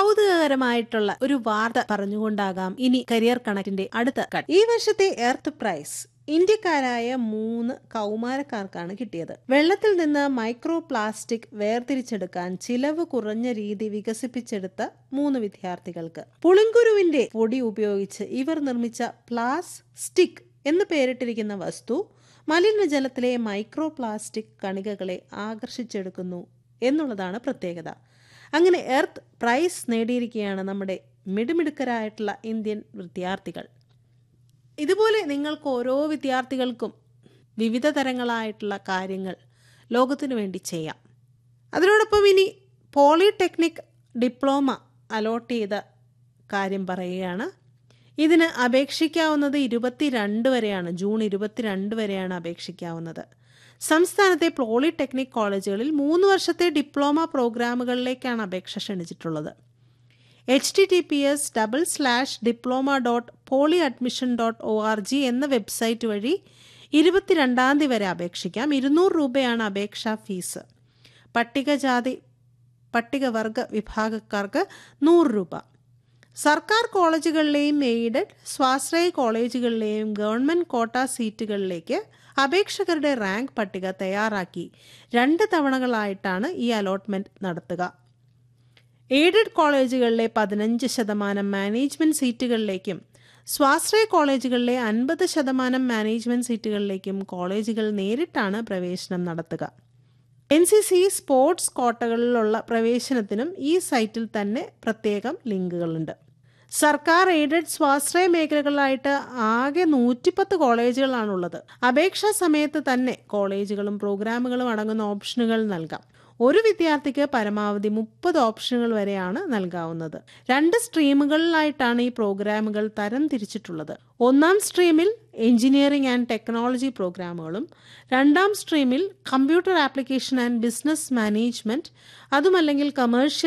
കൗതുകകരമായിട്ടുള്ള ഒരു വാർത്ത പറഞ്ഞുകൊണ്ടാകാം ഇനി കരിയർ കണക്റ്റിന്റെ അടുത്ത കട്ട് ഈ വർഷത്തെ എർത്ത് പ്രൈസ് ഇന്ത്യക്കാരായ മൂന്ന് കൗമാരക്കാർക്കാണ് കിട്ടിയത് വെള്ളത്തിൽ നിന്ന് മൈക്രോ പ്ലാസ്റ്റിക് വേർതിരിച്ചെടുക്കാൻ ചിലവ് കുറഞ്ഞ രീതി വികസിപ്പിച്ചെടുത്ത മൂന്ന് വിദ്യാർത്ഥികൾക്ക് പുളിങ്കുരുവിന്റെ പൊടി ഉപയോഗിച്ച് ഇവർ നിർമ്മിച്ച പ്ലാസ് സ്റ്റിക് എന്ന് പേരിട്ടിരിക്കുന്ന വസ്തു മലിനജലത്തിലെ മൈക്രോ പ്ലാസ്റ്റിക് കണികകളെ ആകർഷിച്ചെടുക്കുന്നു എന്നുള്ളതാണ് പ്രത്യേകത അങ്ങനെ എർത്ത് പ്രൈസ് നേടിയിരിക്കുകയാണ് നമ്മുടെ മിടുമിടുക്കരായിട്ടുള്ള ഇന്ത്യൻ വിദ്യാർത്ഥികൾ ഇതുപോലെ നിങ്ങൾക്ക് ഓരോ വിദ്യാർത്ഥികൾക്കും വിവിധ തരങ്ങളായിട്ടുള്ള കാര്യങ്ങൾ ലോകത്തിനു വേണ്ടി ചെയ്യാം അതിനോടൊപ്പം ഇനി പോളിടെക്നിക് ഡിപ്ലോമ അലോട്ട് ചെയ്ത കാര്യം പറയുകയാണ് ഇതിന് അപേക്ഷിക്കാവുന്നത് ഇരുപത്തിരണ്ട് വരെയാണ് ജൂൺ ഇരുപത്തിരണ്ട് വരെയാണ് അപേക്ഷിക്കാവുന്നത് സംസ്ഥാനത്തെ പോളിടെക്നിക് കോളേജുകളിൽ മൂന്ന് വർഷത്തെ ഡിപ്ലോമ പ്രോഗ്രാമുകളിലേക്കാണ് അപേക്ഷ ക്ഷണിച്ചിട്ടുള്ളത് H T T P S double slash diploma dot poly admission dot O R G എന്ന വെബ്സൈറ്റ് വഴി ഇരുപത്തിരണ്ടാം തീയതി വരെ അപേക്ഷിക്കാം ഇരുന്നൂറ് രൂപയാണ് അപേക്ഷാ ഫീസ് പട്ടികജാതി പട്ടികവർഗ വിഭാഗക്കാർക്ക് നൂറ് രൂപ സർക്കാർ കോളേജുകളിലെയും എയ്ഡഡ് സ്വാശ്രയ കോളേജുകളിലെയും ഗവൺമെൻറ് കോട്ട സീറ്റുകളിലേക്ക് അപേക്ഷകരുടെ റാങ്ക് പട്ടിക തയ്യാറാക്കി രണ്ട് തവണകളായിട്ടാണ് ഈ അലോട്ട്മെന്റ് നടത്തുക എയ്ഡഡ് കോളേജുകളിലെ പതിനഞ്ച് ശതമാനം മാനേജ്മെന്റ് സീറ്റുകളിലേക്കും സ്വാശ്രയ കോളേജുകളിലെ അൻപത് ശതമാനം മാനേജ്മെന്റ് സീറ്റുകളിലേക്കും കോളേജുകൾ നേരിട്ടാണ് പ്രവേശനം നടത്തുക എൻ സി സി സ്പോർട്സ് കോട്ടകളിലുള്ള പ്രവേശനത്തിനും ഈ സൈറ്റിൽ തന്നെ പ്രത്യേകം ലിങ്കുകളുണ്ട് സർക്കാർ എയ്ഡഡ് സ്വാശ്രയ മേഖലകളിലായിട്ട് ആകെ നൂറ്റിപ്പത്ത് കോളേജുകളാണുള്ളത് അപേക്ഷാ സമയത്ത് തന്നെ കോളേജുകളും പ്രോഗ്രാമുകളും അടങ്ങുന്ന ഓപ്ഷനുകൾ നൽകാം ഒരു വിദ്യാർത്ഥിക്ക് പരമാവധി മുപ്പത് ഓപ്ഷനുകൾ വരെയാണ് നൽകാവുന്നത് രണ്ട് സ്ട്രീമുകളിലായിട്ടാണ് ഈ പ്രോഗ്രാമുകൾ തരം തിരിച്ചിട്ടുള്ളത് ഒന്നാം സ്ട്രീമിൽ എഞ്ചിനീയറിംഗ് ആൻഡ് ടെക്നോളജി പ്രോഗ്രാമുകളും രണ്ടാം സ്ട്രീമിൽ computer application and business management അതുമല്ലെങ്കിൽ കമേഴ്ഷ്യൽ